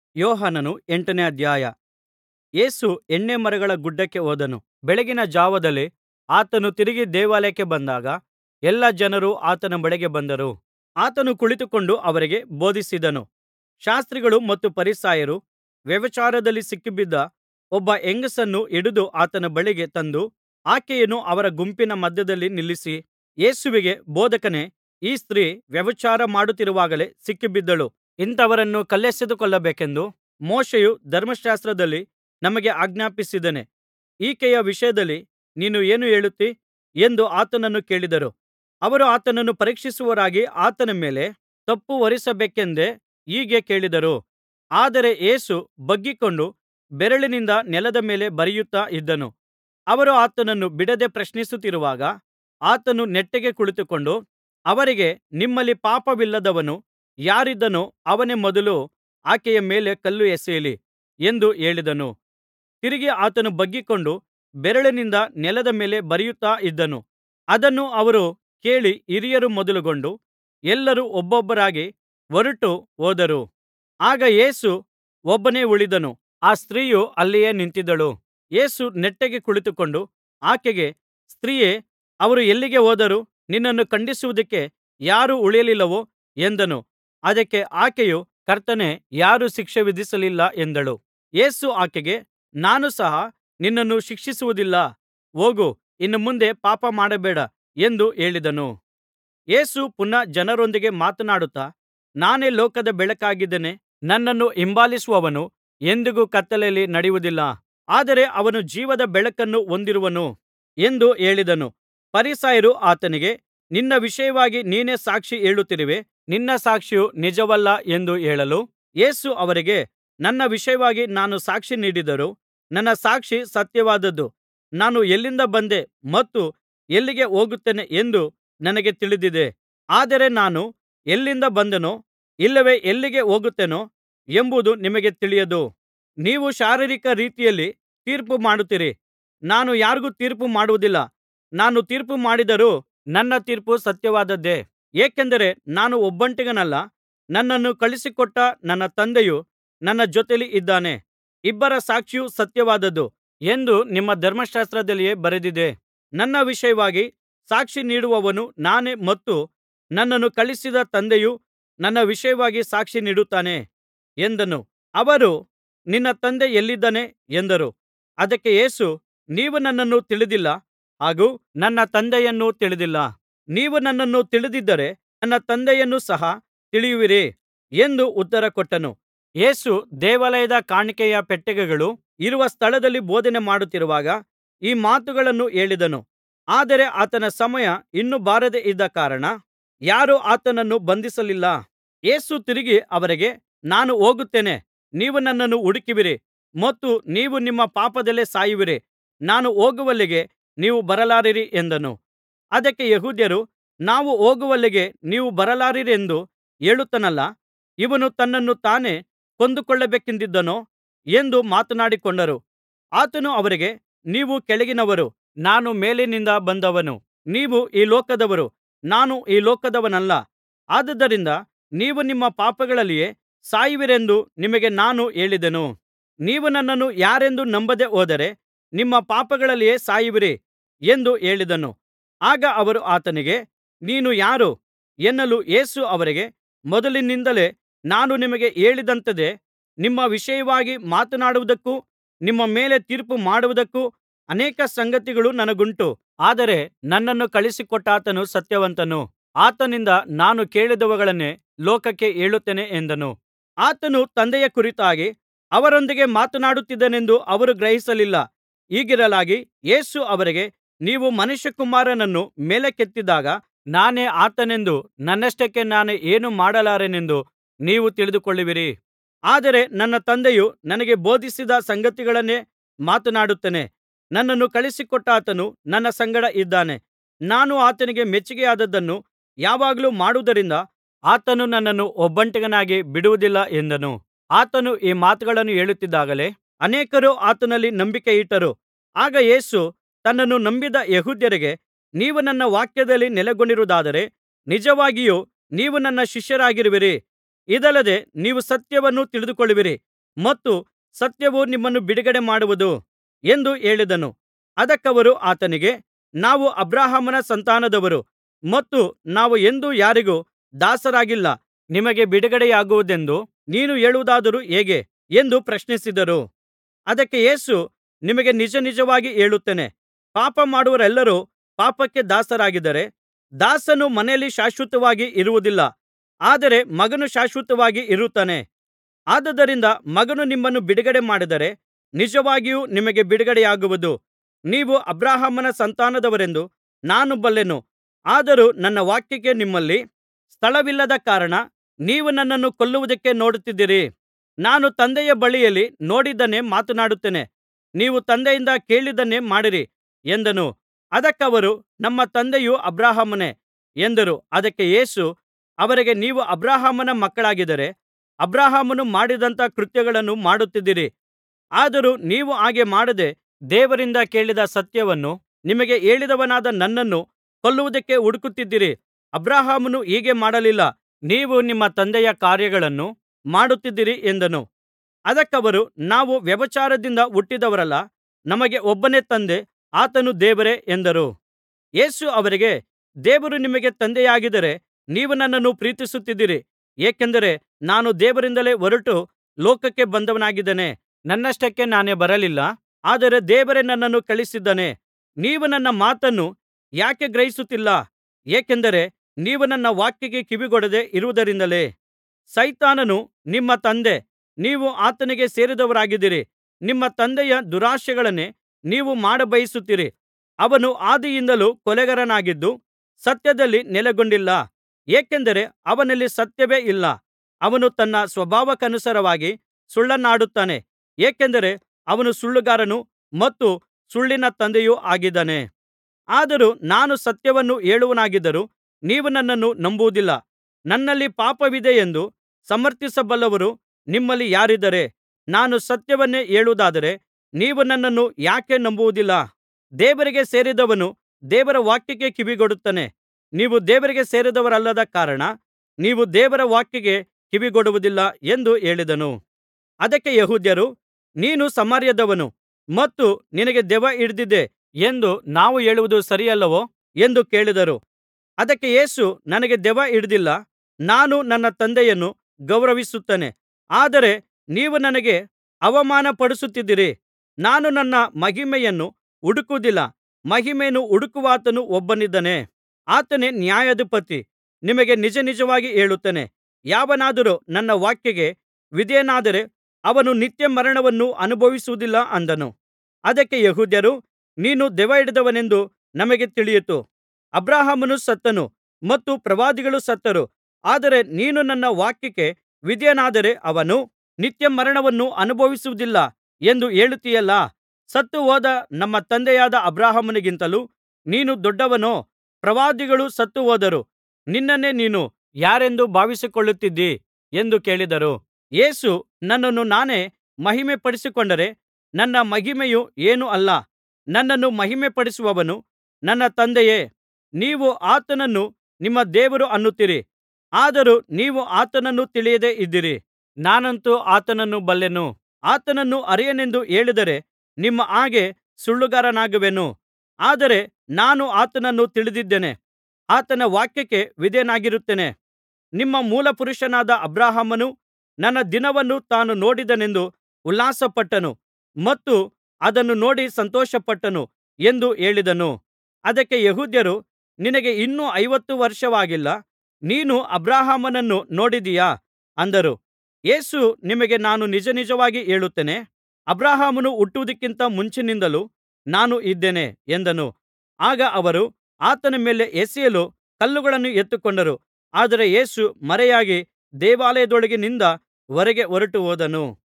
ಯೋಹಾನನು ಎಂಟನೇ ಅಧ್ಯಾಯ ಯೇಸು ಎಣ್ಣೆಮರಗಳ ಗುಡ್ಡಕ್ಕೆ ಹೋದನು ಬೆಳಗಿನ ಜಾವದಲ್ಲಿ ಆತನು ತಿರುಗಿ ದೇವಾಲಯಕ್ಕೆ ಬಂದಾಗ ಎಲ್ಲಾ ಜನರು ಆತನ ಬಳಿಗೆ ಬಂದರು ಆತನು ಕುಳಿತುಕೊಂಡು ಅವರಿಗೆ ಬೋಧಿಸಿದನು ಶಾಸ್ತ್ರಿಗಳು ಮತ್ತು ಫರಿಸಾಯರು ವ್ಯಭಿಚಾರದಲ್ಲಿ ಸಿಕ್ಕಿಬಿದ್ದ ಒಬ್ಬ ಹೆಂಗಸನ್ನು ಹಿಡಿದು ಆತನ ಬಳಿಗೆ ತಂದು ಆಕೆಯನ್ನು ಅವರ ಗುಂಪಿನ ಮಧ್ಯದಲ್ಲಿ ನಿಲ್ಲಿಸಿ ಯೇಸುವಿಗೆ ಬೋಧಕನೇ ಈ ಸ್ತ್ರೀ ವ್ಯಭಿಚಾರ ಮಾಡುತ್ತಿರುವಾಗಲೇ ಸಿಕ್ಕಿಬಿದ್ದಳು ಇಂಥವರನ್ನು ಕಲ್ಲೆಸೆದು ಕೊಲ್ಲಬೇಕೆಂದು ಮೋಶೆಯು ಧರ್ಮಶಾಸ್ತ್ರದಲ್ಲಿ ನಮಗೆ ಆಜ್ಞಾಪಿಸಿದ್ದಾನೆ ಈಕೆಯ ವಿಷಯದಲ್ಲಿ ನೀನು ಏನು ಹೇಳುತ್ತೀ ಎಂದು ಆತನನ್ನು ಕೇಳಿದರು ಅವರು ಆತನನ್ನು ಪರೀಕ್ಷಿಸುವವರಾಗಿ ಆತನ ಮೇಲೆ ತಪ್ಪು ಹೊರಿಸಬೇಕೆಂದೇ ಹೀಗೆ ಕೇಳಿದರು ಆದರೆ ಯೇಸು ಬಗ್ಗಿಕೊಂಡು ಬೆರಳಿನಿಂದ ನೆಲದ ಮೇಲೆ ಬರೆಯುತ್ತಾ ಇದ್ದನು ಅವರು ಆತನನ್ನು ಬಿಡದೆ ಪ್ರಶ್ನಿಸುತ್ತಿರುವಾಗ ಆತನು ನೆಟ್ಟಗೆ ಕುಳಿತುಕೊಂಡು ಅವರಿಗೆ ನಿಮ್ಮಲ್ಲಿ ಪಾಪವಿಲ್ಲದವನು ಯಾರಿದ್ದಾನೋ ಅವನೇ ಮೊದಲು ಆಕೆಯ ಮೇಲೆ ಕಲ್ಲು ಎಸೆಯಲಿ ಎಂದು ಹೇಳಿದನು ತಿರುಗಿ ಆತನು ಬಗ್ಗಿಕೊಂಡು ಬೆರಳಿನಿಂದ ನೆಲದ ಮೇಲೆ ಬರೆಯುತ್ತಾ ಇದ್ದನು ಅದನ್ನು ಅವರು ಕೇಳಿ ಹಿರಿಯರು ಮೊದಲುಗೊಂಡು ಎಲ್ಲರೂ ಒಬ್ಬೊಬ್ಬರಾಗಿ ಹೊರಟು ಹೋದರು ಆಗ ಯೇಸು ಒಬ್ಬನೇ ಉಳಿದನು ಆ ಸ್ತ್ರೀಯು ಅಲ್ಲಿಯೇ ನಿಂತಿದ್ದಳು ಯೇಸು ನೆಟ್ಟಗೆ ಕುಳಿತುಕೊಂಡು ಆಕೆಗೆ ಸ್ತ್ರೀಯೇ ಅವರು ಎಲ್ಲಿಗೆ ಹೋದರು ನಿನ್ನನ್ನು ಖಂಡಿಸುವುದಕ್ಕೆ ಯಾರೂ ಉಳಿಯಲಿಲ್ಲವೋ ಎಂದನು ಅದಕ್ಕೆ ಆಕೆಯು ಕರ್ತನೇ ಯಾರೂ ಶಿಕ್ಷೆ ವಿಧಿಸಲಿಲ್ಲ ಎಂದಳು ಯೇಸು ಆಕೆಗೆ ನಾನು ಸಹ ನಿನ್ನನ್ನು ಶಿಕ್ಷಿಸುವುದಿಲ್ಲ ಹೋಗು ಇನ್ನು ಮುಂದೆ ಪಾಪ ಮಾಡಬೇಡ ಎಂದು ಹೇಳಿದನು ಯೇಸು ಪುನಃ ಜನರೊಂದಿಗೆ ಮಾತನಾಡುತ್ತಾ ನಾನೇ ಲೋಕದ ಬೆಳಕಾಗಿದ್ದೇನೆ ನನ್ನನ್ನು ಹಿಂಬಾಲಿಸುವವನು ಎಂದಿಗೂ ಕತ್ತಲೆಯಲ್ಲಿ ನಡೆಯುವುದಿಲ್ಲ ಆದರೆ ಅವನು ಜೀವದ ಬೆಳಕನ್ನು ಹೊಂದಿರುವನು ಎಂದು ಹೇಳಿದನು ಫರಿಸಾಯರು ಆತನಿಗೆ ನಿನ್ನ ವಿಷಯವಾಗಿ ನೀನೇ ಸಾಕ್ಷಿ ಹೇಳುತ್ತಿರುವೆ ನಿನ್ನ ಸಾಕ್ಷಿಯು ನಿಜವಲ್ಲ ಎಂದು ಹೇಳಲು ಯೇಸು ಅವರಿಗೆ ನನ್ನ ವಿಷಯವಾಗಿ ನಾನು ಸಾಕ್ಷಿ ನೀಡಿದರೂ ನನ್ನ ಸಾಕ್ಷಿ ಸತ್ಯವಾದದ್ದು ನಾನು ಎಲ್ಲಿಂದ ಬಂದೆ ಮತ್ತು ಎಲ್ಲಿಗೆ ಹೋಗುತ್ತೇನೆ ಎಂದು ನನಗೆ ತಿಳಿದಿದೆ ಆದರೆ ನಾನು ಎಲ್ಲಿಂದ ಬಂದೆನೋ ಇಲ್ಲವೇ ಎಲ್ಲಿಗೆ ಹೋಗುತ್ತೇನೋ ಎಂಬುದು ನಿಮಗೆ ತಿಳಿಯದು ನೀವು ಶಾರೀರಿಕ ರೀತಿಯಲ್ಲಿ ತೀರ್ಪು ಮಾಡುತ್ತೀರಿ ನಾನು ಯಾರಿಗೂ ತೀರ್ಪು ಮಾಡುವುದಿಲ್ಲ ನಾನು ತೀರ್ಪು ಮಾಡಿದರೂ ನನ್ನ ತೀರ್ಪು ಸತ್ಯವಾದದ್ದೇ ಏಕೆಂದರೆ ನಾನು ಒಬ್ಬಂಟಿಗನಲ್ಲ ನನ್ನನ್ನು ಕಳುಹಿಸಿಕೊಟ್ಟ ನನ್ನ ತಂದೆಯು ನನ್ನ ಜೊತೆಯಲ್ಲಿ ಇದ್ದಾನೆ ಇಬ್ಬರ ಸಾಕ್ಷಿಯೂ ಸತ್ಯವಾದದ್ದು ಎಂದು ನಿಮ್ಮ ಧರ್ಮಶಾಸ್ತ್ರದಲ್ಲಿಯೇ ಬರೆದಿದೆ ನನ್ನ ವಿಷಯವಾಗಿ ಸಾಕ್ಷಿ ನೀಡುವವನು ನಾನೇ ಮತ್ತು ನನ್ನನ್ನು ಕಳುಹಿಸಿದ ತಂದೆಯು ನನ್ನ ವಿಷಯವಾಗಿ ಸಾಕ್ಷಿ ನೀಡುತ್ತಾನೆ ಎಂದನು ಅವರು ನಿನ್ನ ತಂದೆ ಎಲ್ಲಿದ್ದಾನೆ ಎಂದರು ಅದಕ್ಕೆ ಯೇಸು ನೀವು ನನ್ನನ್ನು ತಿಳಿದಿಲ್ಲ ಹಾಗೂ ನನ್ನ ತಂದೆಯನ್ನೂ ತಿಳಿದಿಲ್ಲ ನೀವು ನನ್ನನ್ನು ತಿಳಿದಿದ್ದರೆ ನನ್ನ ತಂದೆಯನ್ನೂ ಸಹ ತಿಳಿಯುವಿರಿ ಎಂದು ಉತ್ತರ ಕೊಟ್ಟನು ಯೇಸು ದೇವಾಲಯದ ಕಾಣಿಕೆಯ ಪೆಟ್ಟಿಗೆಗಳು ಇರುವ ಸ್ಥಳದಲ್ಲಿ ಬೋಧನೆ ಮಾಡುತ್ತಿರುವಾಗ ಈ ಮಾತುಗಳನ್ನು ಹೇಳಿದನು ಆದರೆ ಆತನ ಸಮಯ ಇನ್ನೂ ಬಾರದೆ ಇದ್ದ ಕಾರಣ ಯಾರೂ ಆತನನ್ನು ಬಂಧಿಸಲಿಲ್ಲ ಯೇಸು ತಿರುಗಿ ಅವರಿಗೆ ನಾನು ಹೋಗುತ್ತೇನೆ ನೀವು ನನ್ನನ್ನು ಹುಡುಕುವಿರಿ ಮತ್ತು ನೀವು ನಿಮ್ಮ ಪಾಪದಲ್ಲೇ ಸಾಯುವಿರಿ ನಾನು ಹೋಗುವಲ್ಲಿಗೆ ನೀವು ಬರಲಾರಿರಿ ಎಂದನು ಅದಕ್ಕೆ ಯೆಹೂದ್ಯರು ನಾವು ಹೋಗುವಲ್ಲಿಗೆ ನೀವು ಬರಲಾರಿರೆಂದು ಹೇಳುತ್ತಾನಲ್ಲಾ ಇವನು ತನ್ನನ್ನು ತಾನೇ ಕೊಂದುಕೊಳ್ಳಬೇಕೆಂದಿದ್ದಾನೋ ಎಂದು ಮಾತನಾಡಿಕೊಂಡರು ಆತನು ಅವರಿಗೆ ನೀವು ಕೆಳಗಿನವರು ನಾನು ಮೇಲಿನಿಂದ ಬಂದವನು ನೀವು ಈ ಲೋಕದವರು ನಾನು ಈ ಲೋಕದವನಲ್ಲ ಆದುದರಿಂದ ನೀವು ನಿಮ್ಮ ಪಾಪಗಳಲ್ಲಿಯೇ ಸಾಯುವಿರೆಂದು ನಿಮಗೆ ನಾನು ಹೇಳಿದೆನು ನೀವು ನನ್ನನ್ನು ಯಾರೆಂದು ನಂಬದೆ ಹೋದರೆ ನಿಮ್ಮ ಪಾಪಗಳಲ್ಲಿಯೇ ಸಾಯುವಿರಿ ಎಂದು ಹೇಳಿದನು ಆಗ ಅವರು ಆತನಿಗೆ ನೀನು ಯಾರು ಎನ್ನಲು ಯೇಸು ಅವರಿಗೆ ಮೊದಲಿನಿಂದಲೇ ನಾನು ನಿಮಗೆ ಹೇಳಿದಂಥದ್ದೇ ನಿಮ್ಮ ವಿಷಯವಾಗಿ ಮಾತನಾಡುವುದಕ್ಕೂ ನಿಮ್ಮ ಮೇಲೆ ತೀರ್ಪು ಮಾಡುವುದಕ್ಕೂ ಅನೇಕ ಸಂಗತಿಗಳು ನನಗುಂಟು ಆದರೆ ನನ್ನನ್ನು ಕಳುಹಿಸಿಕೊಟ್ಟಾತನು ಸತ್ಯವಂತನು ಆತನಿಂದ ನಾನು ಕೇಳಿದವುಗಳನ್ನೇ ಲೋಕಕ್ಕೆ ಹೇಳುತ್ತೇನೆ ಎಂದನು ಆತನು ತಂದೆಯ ಕುರಿತಾಗಿ ಅವರೊಂದಿಗೆ ಮಾತನಾಡುತ್ತಿದ್ದಾನೆಂದು ಅವರು ಗ್ರಹಿಸಲಿಲ್ಲ ಹೀಗಿರಲಾಗಿ ಯೇಸು ಅವರಿಗೆ ನೀವು ಮನುಷ್ಯಕುಮಾರನನ್ನು ಮೇಲಕ್ಕೆತ್ತಿದಾಗ ನಾನೇ ಆತನೆಂದು ನನ್ನಷ್ಟಕ್ಕೆ ನಾನೇ ಏನೂ ಮಾಡಲಾರೆನೆಂದು ನೀವು ತಿಳಿದುಕೊಳ್ಳುವಿರಿ ಆದರೆ ನನ್ನ ತಂದೆಯು ನನಗೆ ಬೋಧಿಸಿದ ಸಂಗತಿಗಳನ್ನೇ ಮಾತನಾಡುತ್ತೇನೆ ನನ್ನನ್ನು ಕಳುಹಿಸಿಕೊಟ್ಟಾತನು ನನ್ನ ಸಂಗಡ ಇದ್ದಾನೆ ನಾನು ಆತನಿಗೆ ಮೆಚ್ಚಿಕೆಯಾದದ್ದನ್ನು ಯಾವಾಗಲೂ ಮಾಡುವುದರಿಂದ ಆತನು ನನ್ನನ್ನು ಒಬ್ಬಂಟಿಗನಾಗಿ ಬಿಡುವುದಿಲ್ಲ ಎಂದನು ಆತನು ಈ ಮಾತುಗಳನ್ನು ಹೇಳುತ್ತಿದ್ದಾಗಲೇ ಅನೇಕರು ಆತನಲ್ಲಿ ನಂಬಿಕೆಯಿಟ್ಟರು ಆಗ ಯೇಸು ತನ್ನನ್ನು ನಂಬಿದ ಯೆಹೂದ್ಯರಿಗೆ ನೀವು ನನ್ನ ವಾಕ್ಯದಲ್ಲಿ ನೆಲೆಗೊಂಡಿರುವುದಾದರೆ ನಿಜವಾಗಿಯೂ ನೀವು ನನ್ನ ಶಿಷ್ಯರಾಗಿರುವಿರಿ ಇದಲ್ಲದೆ ನೀವು ಸತ್ಯವನ್ನು ತಿಳಿದುಕೊಳ್ಳುವಿರಿ ಮತ್ತು ಸತ್ಯವು ನಿಮ್ಮನ್ನು ಬಿಡುಗಡೆ ಮಾಡುವುದು ಎಂದು ಹೇಳಿದನು ಅದಕ್ಕವರು ಆತನಿಗೆ ನಾವು ಅಬ್ರಹಾಮನ ಸಂತಾನದವರು ಮತ್ತು ನಾವು ಎಂದೂ ಯಾರಿಗೂ ದಾಸರಾಗಿಲ್ಲ ನಿಮಗೆ ಬಿಡುಗಡೆಯಾಗುವುದೆಂದು ನೀನು ಹೇಳುವುದಾದರೂ ಹೇಗೆ ಎಂದು ಪ್ರಶ್ನಿಸಿದರು ಅದಕ್ಕೆ ಯೇಸು ನಿಮಗೆ ನಿಜನಿಜವಾಗಿ ಹೇಳುತ್ತೇನೆ ಪಾಪಮಾಡುವವರೆಲ್ಲರೂ ಪಾಪಕ್ಕೆ ದಾಸರಾಗಿದ್ದಾರೆ ದಾಸನು ಮನೆಯಲ್ಲಿ ಶಾಶ್ವತವಾಗಿ ಇರುವುದಿಲ್ಲ ಆದರೆ ಮಗನು ಶಾಶ್ವತವಾಗಿ ಇರುತ್ತಾನೆ ಆದುದರಿಂದ ಮಗನು ನಿಮ್ಮನ್ನು ಬಿಡುಗಡೆ ಮಾಡಿದರೆ ನಿಜವಾಗಿಯೂ ನಿಮಗೆ ಬಿಡುಗಡೆಯಾಗುವುದು ನೀವು ಅಬ್ರಹಾಮನ ಸಂತಾನದವರೆಂದು ನಾನು ಬಲ್ಲೆನು ಆದರೂ ನನ್ನ ವಾಕ್ಯಕ್ಕೆ ನಿಮ್ಮಲ್ಲಿ ಸ್ಥಳವಿಲ್ಲದ ಕಾರಣ ನೀವು ನನ್ನನ್ನು ಕೊಲ್ಲುವುದಕ್ಕೆ ನೋಡುತ್ತಿದ್ದೀರಿ ನಾನು ತಂದೆಯ ಬಳಿಯಲ್ಲಿ ನೋಡಿದ್ದನ್ನೇ ಮಾತನಾಡುತ್ತೇನೆ ನೀವು ತಂದೆಯಿಂದ ಕೇಳಿದ್ದನ್ನೇ ಮಾಡಿರಿ ಎಂದನು ಅದಕ್ಕವರು ನಮ್ಮ ತಂದೆಯು ಅಬ್ರಹಾಮನೇ ಎಂದರು ಅದಕ್ಕೆ ಯೇಸು ಅವರಿಗೆ ನೀವು ಅಬ್ರಹಾಮನ ಮಕ್ಕಳಾಗಿದ್ದರೆ ಅಬ್ರಹಾಮನು ಮಾಡಿದಂಥ ಕೃತ್ಯಗಳನ್ನು ಮಾಡುತ್ತಿದ್ದಿರಿ ಆದರೂ ನೀವು ಹಾಗೆ ಮಾಡದೆ ದೇವರಿಂದ ಕೇಳಿದ ಸತ್ಯವನ್ನು ನಿಮಗೆ ಹೇಳಿದವನಾದ ನನ್ನನ್ನು ಕೊಲ್ಲುವುದಕ್ಕೆ ಹುಡುಕುತ್ತಿದ್ದೀರಿ ಅಬ್ರಹಾಮನು ಹೀಗೆ ಮಾಡಲಿಲ್ಲ ನೀವು ನಿಮ್ಮ ತಂದೆಯ ಕಾರ್ಯಗಳನ್ನು ಮಾಡುತ್ತಿದ್ದೀರಿ ಎಂದನು ಅದಕ್ಕವರು ನಾವು ವ್ಯಭಿಚಾರದಿಂದ ಹುಟ್ಟಿದವರಲ್ಲ ನಮಗೆ ಒಬ್ಬನೇ ತಂದೆ ಆತನು ದೇವರೇ ಎಂದರು ಯೇಸು ಅವರಿಗೆ ದೇವರು ನಿಮಗೆ ತಂದೆಯಾಗಿದ್ದರೆ ನೀವು ನನ್ನನ್ನು ಪ್ರೀತಿಸುತ್ತಿದ್ದಿರಿ ಏಕೆಂದರೆ ನಾನು ದೇವರಿಂದಲೇ ಹೊರಟು ಲೋಕಕ್ಕೆ ಬಂದವನಾಗಿದ್ದೇನೆ ನನ್ನಷ್ಟಕ್ಕೆ ನಾನೇ ಬರಲಿಲ್ಲ ಆದರೆ ದೇವರೇ ನನ್ನನ್ನು ಕಳುಹಿಸಿದ್ದಾನೆ ನೀವು ನನ್ನ ಮಾತನ್ನು ಯಾಕೆ ಗ್ರಹಿಸುತ್ತಿಲ್ಲ ಏಕೆಂದರೆ ನೀವು ನನ್ನ ವಾಕ್ಯಕ್ಕೆ ಕಿವಿಗೊಡದೆ ಇರುವುದರಿಂದಲೇ ಸೈತಾನನು ನಿಮ್ಮ ತಂದೆ ನೀವು ಆತನಿಗೆ ಸೇರಿದವರಾಗಿದ್ದೀರಿ ನಿಮ್ಮ ತಂದೆಯ ದುರಾಶೆಗಳನ್ನೇ ನೀವು ಮಾಡಬಯಸುತ್ತೀರಿ ಅವನು ಆದಿಯಿಂದಲೂ ಕೊಲೆಗಾರನಾಗಿದ್ದು ಸತ್ಯದಲ್ಲಿ ನೆಲೆಗೊಂಡಿಲ್ಲ ಏಕೆಂದರೆ ಅವನಲ್ಲಿ ಸತ್ಯವೇ ಇಲ್ಲ ಅವನು ತನ್ನ ಸ್ವಭಾವಕ್ಕನುಸಾರವಾಗಿ ಸುಳ್ಳನ್ನಾಡುತ್ತಾನೆ ಏಕೆಂದರೆ ಅವನು ಸುಳ್ಳುಗಾರನು ಮತ್ತು ಸುಳ್ಳಿನ ತಂದೆಯೂ ಆಗಿದ್ದಾನೆ ಆದರೂ ನಾನು ಸತ್ಯವನ್ನು ಹೇಳುವವನಾಗಿದ್ದರೂ ನೀವು ನನ್ನನ್ನು ನಂಬುವುದಿಲ್ಲ ನನ್ನಲ್ಲಿ ಪಾಪವಿದೆಯೆಂದು ಸಮರ್ಥಿಸಬಲ್ಲವರು ನಿಮ್ಮಲ್ಲಿ ಯಾರಿದ್ದಾರೆ ನಾನು ಸತ್ಯವನ್ನೇ ಹೇಳುವುದಾದರೆ ನೀವು ನನ್ನನ್ನು ಯಾಕೆ ನಂಬುವುದಿಲ್ಲ ದೇವರಿಗೆ ಸೇರಿದವನು ದೇವರ ವಾಕ್ಯಕ್ಕೆ ಕಿವಿಗೊಡುತ್ತಾನೆ ನೀವು ದೇವರಿಗೆ ಸೇರಿದವರಲ್ಲದ ಕಾರಣ ನೀವು ದೇವರ ವಾಕ್ಯಕ್ಕೆ ಕಿವಿಗೊಡುವುದಿಲ್ಲ ಎಂದು ಹೇಳಿದನು ಅದಕ್ಕೆ ಯೆಹೂದ್ಯರು ನೀನು ಸಮಾರ್ಯದವನು ಮತ್ತು ನಿನಗೆ ದೆವ್ವ ಹಿಡಿದಿದೆ ಎಂದು ನಾವು ಹೇಳುವುದು ಸರಿಯಲ್ಲವೋ ಎಂದು ಕೇಳಿದರು ಅದಕ್ಕೆ ಯೇಸು ನನಗೆ ದೆವ್ವ ಹಿಡಿದಿಲ್ಲ ನಾನು ನನ್ನ ತಂದೆಯನ್ನು ಗೌರವಿಸುತ್ತೇನೆ ಆದರೆ ನೀವು ನನಗೆ ಅವಮಾನಪಡಿಸುತ್ತಿದ್ದೀರಿ ನಾನು ನನ್ನ ಮಹಿಮೆಯನ್ನು ಹುಡುಕುವುದಿಲ್ಲ ಮಹಿಮೆಯನ್ನು ಹುಡುಕುವಾತನು ಒಬ್ಬನಿದ್ದಾನೆ ಆತನೇ ನ್ಯಾಯಾಧಿಪತಿ ನಿಮಗೆ ನಿಜನಿಜವಾಗಿ ಹೇಳುತ್ತೇನೆ ಯಾವನಾದರೂ ನನ್ನ ವಾಕ್ಯಕ್ಕೆ ವಿಧೇಯನಾದರೆ ಅವನು ನಿತ್ಯಮರಣವನ್ನು ಅನುಭವಿಸುವುದಿಲ್ಲ ಅಂದನು ಅದಕ್ಕೆ ಯೆಹೂದ್ಯರು ನೀನು ದೆವ್ವ ಹಿಡಿದವನೆಂದು ನಮಗೆ ತಿಳಿಯಿತು ಅಬ್ರಹಾಮನು ಸತ್ತನು ಮತ್ತು ಪ್ರವಾದಿಗಳೂ ಸತ್ತರು ಆದರೆ ನೀನು ನನ್ನ ವಾಕ್ಯಕ್ಕೆ ವಿಧೇಯನಾದರೆ ಅವನು ನಿತ್ಯಮರಣವನ್ನು ಅನುಭವಿಸುವುದಿಲ್ಲ ಎಂದು ಹೇಳುತ್ತೀಯಲ್ಲಾ ಸತ್ತುಹೋದ ನಮ್ಮ ತಂದೆಯಾದ ಅಬ್ರಹಾಮನಿಗಿಂತಲೂ ನೀನು ದೊಡ್ಡವನೋ ಪ್ರವಾದಿಗಳು ಸತ್ತುಹೋದರು ನಿನ್ನನ್ನೇ ನೀನು ಯಾರೆಂದು ಭಾವಿಸಿಕೊಳ್ಳುತ್ತಿದ್ದೀ ಎಂದು ಕೇಳಿದರು ಯೇಸು ನನ್ನನ್ನು ನಾನೇ ಮಹಿಮೆಪಡಿಸಿಕೊಂಡರೆ ನನ್ನ ಮಹಿಮೆಯು ಏನೂ ಅಲ್ಲ ನನ್ನನ್ನು ಮಹಿಮೆಪಡಿಸುವವನು ನನ್ನ ತಂದೆಯೇ ನೀವು ಆತನನ್ನು ನಿಮ್ಮ ದೇವರು ಅನ್ನುತ್ತೀರಿ ಆದರೂ ನೀವು ಆತನನ್ನು ತಿಳಿಯದೆ ಇದ್ದೀರಿ ನಾನಂತೂ ಆತನನ್ನು ಬಲ್ಲೆನು ಆತನನ್ನು ಅರಿಯೆನೆಂದು ಹೇಳಿದರೆ ನಿಮ್ಮ ಹಾಗೆ ಸುಳ್ಳುಗಾರನಾಗುವೆನು ಆದರೆ ನಾನು ಆತನನ್ನು ತಿಳಿದಿದ್ದೇನೆ ಆತನ ವಾಕ್ಯಕ್ಕೆ ವಿಧೇಯನಾಗಿರುತ್ತೇನೆ ನಿಮ್ಮ ಮೂಲಪುರುಷನಾದ ಅಬ್ರಹಾಮನು ನನ್ನ ದಿನವನ್ನು ತಾನು ನೋಡಿದನೆಂದು ಉಲ್ಲಾಸಪಟ್ಟನು ಮತ್ತು ಅದನ್ನು ನೋಡಿ ಸಂತೋಷಪಟ್ಟನು ಎಂದು ಹೇಳಿದನು ಅದಕ್ಕೆ ಯೆಹೂದ್ಯರು ನಿನಗೆ ಇನ್ನೂ ಐವತ್ತು ವರ್ಷವಾಗಿಲ್ಲ ನೀನು ಅಬ್ರಹಾಮನನ್ನು ನೋಡಿದ್ದೀಯಾ ಅಂದರು ಯೇಸು ನಿಮಗೆ ನಾನು ನಿಜನಿಜವಾಗಿ ಹೇಳುತ್ತೇನೆ ಅಬ್ರಹಾಮನು ಹುಟ್ಟುವುದಕ್ಕಿಂತ ಮುಂಚಿನಿಂದಲೂ ನಾನು ಇದ್ದೇನೆ ಎಂದನು ಆಗ ಅವರು ಆತನ ಮೇಲೆ ಎಸೆಯಲು ಕಲ್ಲುಗಳನ್ನು ಎತ್ತಿಕೊಂಡರು ಆದರೆ ಯೇಸು ಮರೆಯಾಗಿ ದೇವಾಲಯದೊಳಗಿನಿಂದ ಹೊರಗೆ ಹೊರಟುಹೋದನು